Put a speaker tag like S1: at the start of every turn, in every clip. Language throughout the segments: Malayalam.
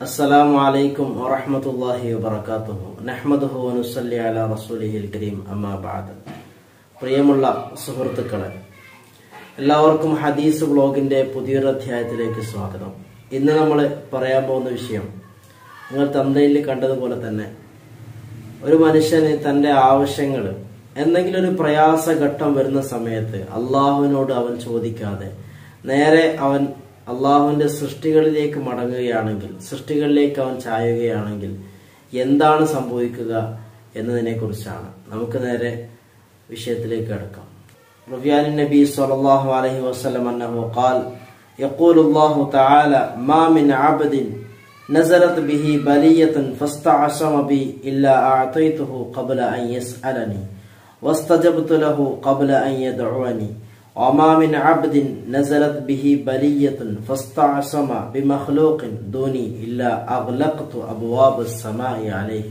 S1: السلام عليكم ورحمة الله وبركاته نحمده ونصلي على رسوله الكريم أما بعد പ്രിയമുള്ള സുഹൃത്തുക്കളെ എല്ലാവർക്കും ഹദീസ് ബ്ലോഗിന്റെ പുതിയൊരു അധ്യായത്തിലേക്ക് സ്വാഗതം ഇന്ന് നമ്മൾ പറയാൻ പോകുന്ന വിഷയം നിങ്ങൾ തന്തയിൽ കണ്ടതുപോലെ തന്നെ ഒരു മനുഷ്യന് തന്റെ ആവശ്യങ്ങൾ എന്തെങ്കിലും ഒരു പ്രയാസഘട്ടം വരുന്ന സമയത്ത് അള്ളാഹുവിനോട് അവൻ ചോദിക്കാതെ നേരെ അവൻ അള്ളാഹുവിന്റെ സൃഷ്ടികളിലേക്ക് മടങ്ങുകയാണെങ്കിൽ സൃഷ്ടികളിലേക്ക് അവൻ ചായുകയാണെങ്കിൽ എന്താണ് സംഭവിക്കുക എന്നതിനെ കുറിച്ചാണ് നമുക്ക് നേരെ വിഷയത്തിലേക്ക് കടക്കാം റഫിയാൻ നബി സല്ലല്ലാഹു അലൈഹി വസല്ലം അന്നഹു ഖാൽ يقول الله تعالى ما من عبد نزلت به بلية فاستعصم بي إلا أعطيته قبل أن يسألني واستجبت له قبل أن يدعوني وما من عبد نزلت به بلية فاستعصم بمخلوق دوني إلا أغلقت أبواب السماء عليه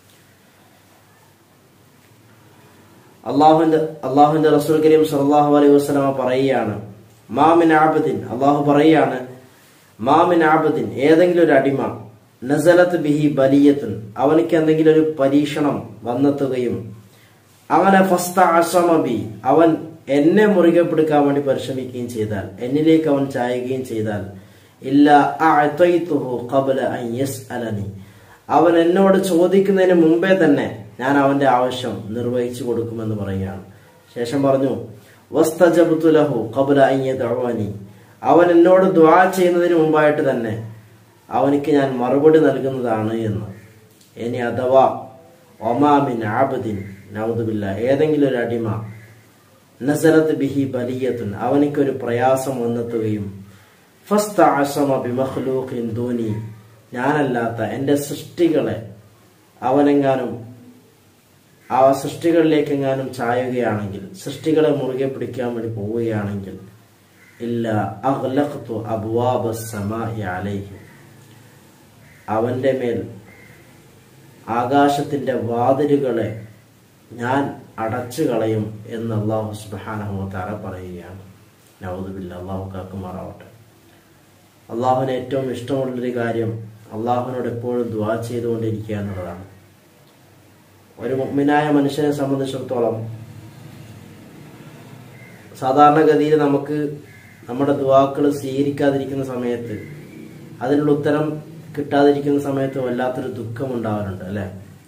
S1: അള്ളാഹുവിന്റെ അള്ളാഹുവിന്റെ റസൂൽ കരീം സല്ലല്ലാഹു അലൈഹി വസല്ലമ പറയുകയാണ് മാമിൻ ആബദിൻ അള്ളാഹു പറയുകയാണ് മാമിൻ ആബദിൻ ഏതെങ്കിലും ഒരു അടിമ നസലത്ത് ബിഹി ബലിയത്തുൻ അവനിക്ക് എന്തെങ്കിലും ഒരു പരീക്ഷണം വന്നെത്തുകയും അവനെ ഫസ്ത അസമബി അവൻ എന്നെ മുറുകെ പിടിക്കാൻ വേണ്ടി പരിശ്രമിക്കുകയും ചെയ്താൽ എന്നിലേക്ക് അവൻ ചായുകയും ചെയ്താൽ ഇല്ല ഖബല അൻ യസ്അലനി അവൻ എന്നോട് ചോദിക്കുന്നതിന് മുമ്പേ തന്നെ ഞാൻ അവന്റെ ആവശ്യം നിർവഹിച്ചു കൊടുക്കുമെന്ന് പറയുകയാണ് ശേഷം പറഞ്ഞു വസ്തജബുലഹു ഖബല അൻ യദഅവനി അവൻ എന്നോട് ദ്വാ ചെയ്യുന്നതിന് മുമ്പായിട്ട് തന്നെ അവനിക്ക് ഞാൻ മറുപടി നൽകുന്നതാണ് എന്ന് ഇനി അഥവാ ഒമാമിൻ ആബദിൻ നൗദുബില്ല ഏതെങ്കിലും ഒരു അടിമ നസലത്ത് ബിഹി ബലിയത്തുൻ അവനിക്കൊരു പ്രയാസം വന്നെത്തുകയും ഫസ്ത അസമ ബിമഖ്ലൂഖിൻ ദൂനി ഞാനല്ലാത്ത എൻ്റെ സൃഷ്ടികളെ അവനെങ്ങാനും ആ സൃഷ്ടികളിലേക്ക് എങ്ങാനും ചായുകയാണെങ്കിൽ സൃഷ്ടികളെ മുറുകെ പിടിക്കാൻ വേണ്ടി പോവുകയാണെങ്കിൽ ഇല്ല അഹ്ലഖ്തു അബ്വാബ സമാഇ അലൈഹി അവന്റെ മേൽ ആകാശത്തിന്റെ വാതിലുകളെ ഞാൻ അടച്ചു കളയും എന്ന് അള്ളാഹു സുബാനഹുത്താര പറയുകയാണ് നവതുബില്ല അള്ളാഹു കാക്കുമാറാവട്ടെ അള്ളാഹുവിന് ഏറ്റവും ഇഷ്ടമുള്ളൊരു കാര്യം അള്ളാഹുവിനോട് എപ്പോഴും ദ്വാ ചെയ്തുകൊണ്ടിരിക്കുക എന്നുള്ളതാണ് ഒരു മുഗ്മിനായ മനുഷ്യനെ സംബന്ധിച്ചിടത്തോളം സാധാരണഗതിയിൽ നമുക്ക് നമ്മുടെ ദ്വാക്കൾ സ്വീകരിക്കാതിരിക്കുന്ന സമയത്ത് അതിനുള്ള ഉത്തരം കിട്ടാതിരിക്കുന്ന സമയത്ത് വല്ലാത്തൊരു ദുഃഖം ഉണ്ടാവാറുണ്ട് അല്ലെ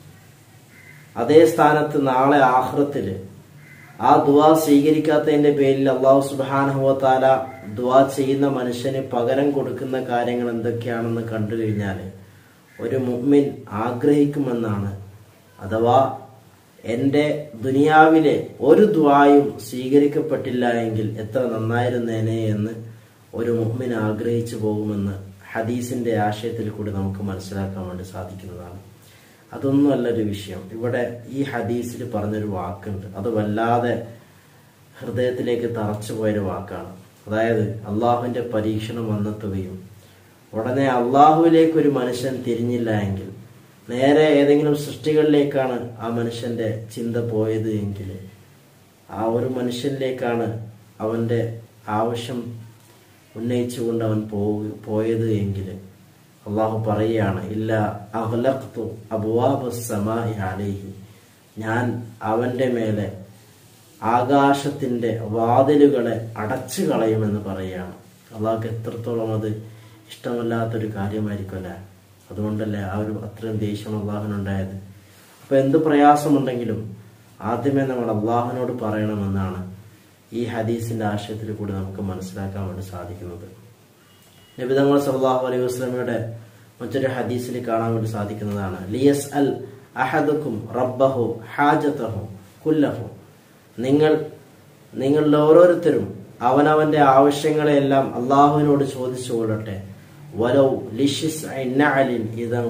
S1: അതേ സ്ഥാനത്ത് നാളെ ആഹ്റത്തില് ആ ദുവാ സ്വീകരിക്കാത്തതിന്റെ പേരിൽ അള്ളാഹു സുബാനഹുവത്താല ദുവാ ചെയ്യുന്ന മനുഷ്യന് പകരം കൊടുക്കുന്ന കാര്യങ്ങൾ എന്തൊക്കെയാണെന്ന് കണ്ടു കഴിഞ്ഞാൽ ഒരു മുഹ്മിൻ ആഗ്രഹിക്കുമെന്നാണ് അഥവാ എൻ്റെ ദുനിയാവിലെ ഒരു ദ്വായും സ്വീകരിക്കപ്പെട്ടില്ല എങ്കിൽ എത്ര നന്നായിരുന്നേനെ എന്ന് ഒരു മുഹ്മിൻ ആഗ്രഹിച്ചു പോകുമെന്ന് ഹദീസിന്റെ ആശയത്തിൽ കൂടി നമുക്ക് മനസ്സിലാക്കാൻ വേണ്ടി സാധിക്കുന്നതാണ് അതൊന്നുമല്ല ഒരു വിഷയം ഇവിടെ ഈ ഹദീസിൽ പറഞ്ഞൊരു വാക്കുണ്ട് അത് വല്ലാതെ ഹൃദയത്തിലേക്ക് തറച്ചു പോയൊരു വാക്കാണ് അതായത് അള്ളാഹുവിന്റെ പരീക്ഷണം വന്നെത്തുകയും ഉടനെ അള്ളാഹുവിലേക്ക് ഒരു മനുഷ്യൻ തിരിഞ്ഞില്ല എങ്കിൽ നേരെ ഏതെങ്കിലും സൃഷ്ടികളിലേക്കാണ് ആ മനുഷ്യന്റെ ചിന്ത പോയത് എങ്കിൽ ആ ഒരു മനുഷ്യനിലേക്കാണ് അവന്റെ ആവശ്യം ഉന്നയിച്ചുകൊണ്ട് അവൻ പോയത് എങ്കിൽ അള്ളാഹു പറയുകയാണ് ഇല്ല അഹ്ലഖ്തു അബുവാബ് സമായി അലൈഹി ഞാൻ അവന്റെ മേലെ ആകാശത്തിന്റെ വാതിലുകളെ അടച്ചു കളയുമെന്ന് പറയുകയാണ് അള്ളാഹ്ക്ക് എത്രത്തോളം അത് ഇഷ്ടമല്ലാത്തൊരു കാര്യമായിരിക്കും അല്ലേ അതുകൊണ്ടല്ലേ ആ ഒരു അത്രയും ദേഷ്യം അള്ളാഹുനുണ്ടായത് അപ്പൊ എന്ത് പ്രയാസമുണ്ടെങ്കിലും ആദ്യമേ നമ്മൾ അള്ളാഹുവിനോട് പറയണമെന്നാണ് ഈ ഹദീസിന്റെ ആശയത്തിൽ കൂടി നമുക്ക് മനസ്സിലാക്കാൻ വേണ്ടി സാധിക്കുന്നത് നബിതങ്ങൾ സല്ലാഹു അലൈഹി വസ്ലമയുടെ മറ്റൊരു ഹദീസിൽ കാണാൻ വേണ്ടി സാധിക്കുന്നതാണ് ലിയസ് അൽ അഹദുക്കും റബ്ബഹു ഹാജത്തഹു കുല്ലഹു നിങ്ങൾ നിങ്ങളിൽ ഓരോരുത്തരും അവനവന്റെ ആവശ്യങ്ങളെല്ലാം അള്ളാഹുവിനോട് ചോദിച്ചു കൊള്ളട്ടെ വലൗ ലിഷിസ് ഇതം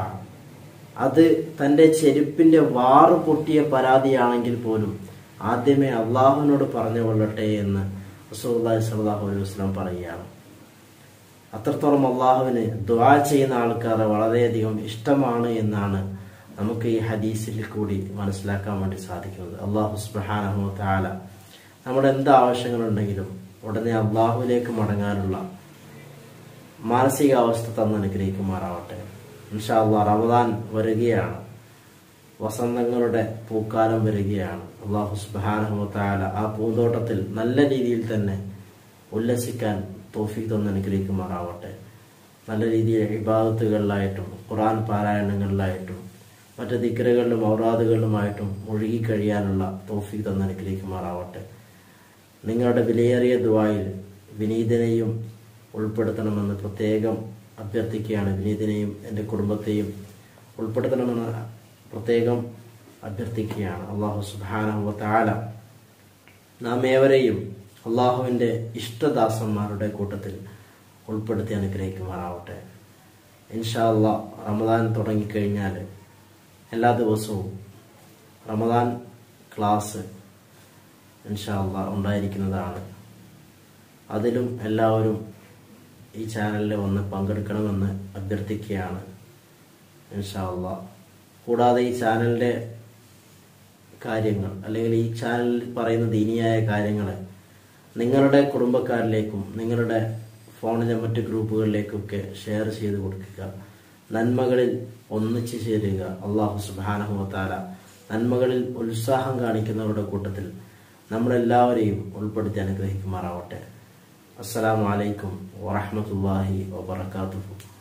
S1: അത് തന്റെ ചെരുപ്പിന്റെ വാറ് പൊട്ടിയ പരാതിയാണെങ്കിൽ പോലും ആദ്യമേ അള്ളാഹുവിനോട് പറഞ്ഞു കൊള്ളട്ടെ എന്ന് റസൂല്ലാഹി സല്ലാഹു അലൈഹി വസ്ലാം പറയുകയാണ് അത്രത്തോളം അള്ളാഹുവിന് ദ്വാ ചെയ്യുന്ന ആൾക്കാരെ വളരെയധികം ഇഷ്ടമാണ് എന്നാണ് നമുക്ക് ഈ ഹദീസിൽ കൂടി മനസ്സിലാക്കാൻ വേണ്ടി സാധിക്കുന്നത് അള്ളാഹു സുബാനഹു താല നമ്മുടെ എന്ത് ആവശ്യങ്ങളുണ്ടെങ്കിലും ഉടനെ അള്ളാഹുവിലേക്ക് മടങ്ങാനുള്ള മാനസികാവസ്ഥ തന്ന് അനുഗ്രഹിക്കുമാറാവട്ടെ ഇൻഷാ അള്ളാ റമദാൻ വരികയാണ് വസന്തങ്ങളുടെ പൂക്കാലം വരികയാണ് അള്ളാഹു സുബാനഹുത്താല ആ പൂന്തോട്ടത്തിൽ നല്ല രീതിയിൽ തന്നെ ഉല്ലസിക്കാൻ തോഫിക്ക് തന്ന് അനുഗ്രഹിക്കുമാറാവട്ടെ നല്ല രീതിയിൽ ഇബാദത്തുകളിലായിട്ടും ഖുറാൻ പാരായണങ്ങളിലായിട്ടും മറ്റ് ദിക്കറുകളിലും ഔറാദുകളിലുമായിട്ടും മുഴുകിക്കഴിയാനുള്ള തോഫിക്ക് തന്ന് അനുഗ്രഹിക്കുമാറാവട്ടെ നിങ്ങളുടെ വിലയേറിയ ദുവായിൽ വിനീതനെയും ഉൾപ്പെടുത്തണമെന്ന് പ്രത്യേകം അഭ്യർത്ഥിക്കുകയാണ് വിനീതനെയും എൻ്റെ കുടുംബത്തെയും ഉൾപ്പെടുത്തണമെന്ന് പ്രത്യേകം അഭ്യർത്ഥിക്കുകയാണ് അള്ളാഹു സുബാനഹു താല നാം ഏവരെയും അള്ളാഹുവിൻ്റെ ഇഷ്ടദാസന്മാരുടെ കൂട്ടത്തിൽ ഉൾപ്പെടുത്തി അനുഗ്രഹിക്കുമാറാവട്ടെ ഇൻഷാ അള്ളാ റമദാൻ തുടങ്ങിക്കഴിഞ്ഞാൽ എല്ലാ ദിവസവും റമദാൻ ക്ലാസ് ഇൻഷാ അള്ളാ ഉണ്ടായിരിക്കുന്നതാണ് അതിലും എല്ലാവരും ഈ ചാനലിൽ വന്ന് പങ്കെടുക്കണമെന്ന് അഭ്യർത്ഥിക്കുകയാണ് ഇൻഷാ അള്ളാ കൂടാതെ ഈ ചാനലിൻ്റെ കാര്യങ്ങൾ അല്ലെങ്കിൽ ഈ ചാനലിൽ പറയുന്ന ദീനിയായ കാര്യങ്ങൾ നിങ്ങളുടെ കുടുംബക്കാരിലേക്കും നിങ്ങളുടെ ഫോണിലെ മറ്റ് ഗ്രൂപ്പുകളിലേക്കൊക്കെ ഷെയർ ചെയ്ത് കൊടുക്കുക നന്മകളിൽ ഒന്നിച്ചു ചേരുക അള്ളാഹു സുബാനഹുവത്താല നന്മകളിൽ ഉത്സാഹം കാണിക്കുന്നവരുടെ കൂട്ടത്തിൽ നമ്മളെല്ലാവരെയും ഉൾപ്പെടുത്തി അനുഗ്രഹിക്കുമാറാവട്ടെ അസ്സലാമു അലൈക്കും വറഹമത്തല്ലാഹി വബർക്കാത്തുഹു